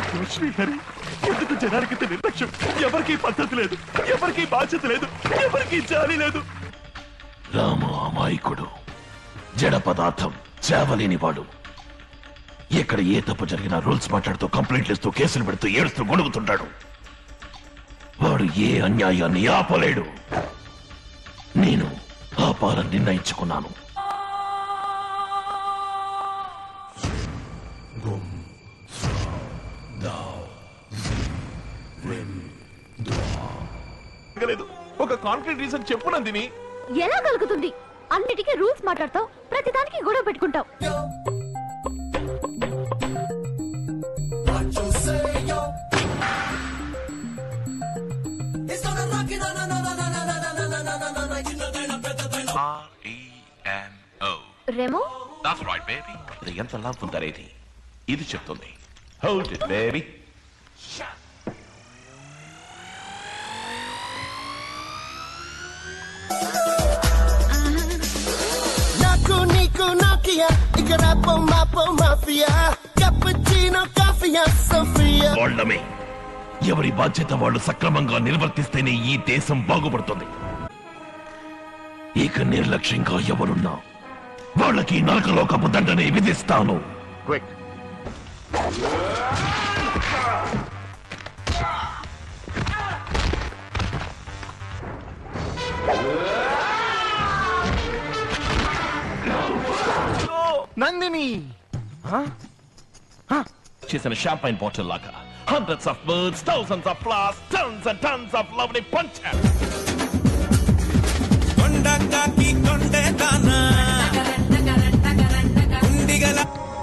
శ్రీహరి ఎందుకు జనానికి ఇంత నిర్లక్ష్యం ఎవరికి పద్ధతి లేదు ఎవరికి బాధ్యత లేదు ఎవరికి జాలి లేదు రాము అమాయకుడు జడ పదార్థం చేవలేనివాడు ఎక్కడ ఏ తప్పు జరిగినా రూల్స్ మాట్లాడుతూ కంప్లైంట్లు ఇస్తూ కేసులు పెడుతూ ఏడుస్తూ గొడుగుతుంటాడు వాడు ఏ అన్యాయాన్ని ఆపలేడు నేను ఆపాలని నిర్ణయించుకున్నాను లేదు ఒక కాన్క్రీట్ రీజన్ చెప్పు నందిని ఎలా కలుగుతుంది అన్నిటికీ రూల్స్ మాట్లాడతావు ప్రతిదానికి గొడవ పెట్టుకుంటావు R-E-M-O. Remo That's right, baby. ఇది ఎంత లవ్ ఉందనేది ఇది చెప్తుంది హోల్డ్ ఇట్ బేబీ నాకు నీకు నాకియా ఇక రాపో మాపో మాఫియా కప్పుచీనో కాఫియా సోఫియా వాళ్ళమే ఎవరి బాధ్యత వాళ్ళు సక్రమంగా నిర్వర్తిస్తేనే ఈ దేశం బాగుపడుతుంది ఇక నిర్లక్ష్యంగా ఎవరున్నా వాళ్ళకి నరకలోకపు దండనే విధిస్తాను క్విక్ నందిని చేసిన షాంపైన్ బాటిల్ లాగా hundreds of birds thousands of flowers tons and tons of lovely పంచర్ కొండకాకి కొండే దానా ఉండిగల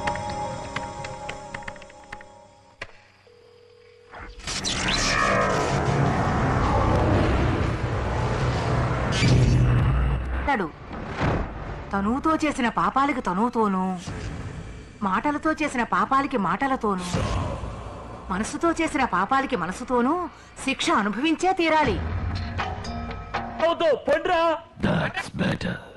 అంటాడు తనువుతో చేసిన పాపాలకి తనువుతోనూ మాటలతో చేసిన పాపాలకి మాటలతోనూ మనసుతో చేసిన పాపాలకి మనసుతోనూ శిక్ష అనుభవించే తీరాలి That's better.